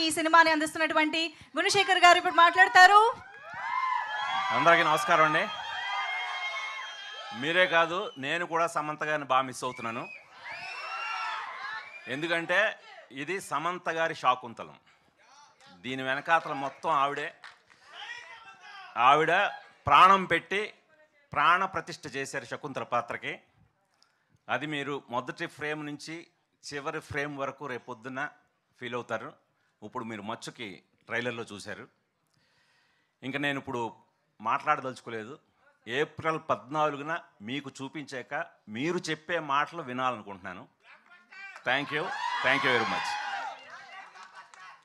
ఈ సినిమాని అందిస్తున్నటువంటి గుణశేఖర్ గారు ఇప్పుడు మాట్లాడతారు అందరికీ నమస్కారం అండి మీరే కాదు నేను కూడా సమంత గారిని బాగా మిస్ అవుతున్నాను ఎందుకంటే ఇది సమంత గారి శాకుంతలం దీని వెనకాతల మొత్తం ఆవిడే ఆవిడ ప్రాణం పెట్టి ప్రాణ ప్రతిష్ఠ చేశారు శకుంతల పాత్రకి అది మీరు మొదటి ఫ్రేమ్ నుంచి చివరి ఫ్రేమ్ వరకు రేపొద్దున ఫీల్ అవుతారు ఇప్పుడు మీరు మచ్చుకి ట్రైలర్లో చూశారు ఇంకా నేను ఇప్పుడు మాట్లాడదలుచుకోలేదు ఏప్రిల్ పద్నాలుగున మీకు చూపించాక మీరు చెప్పే మాటలు వినాలనుకుంటున్నాను thank you thank you very much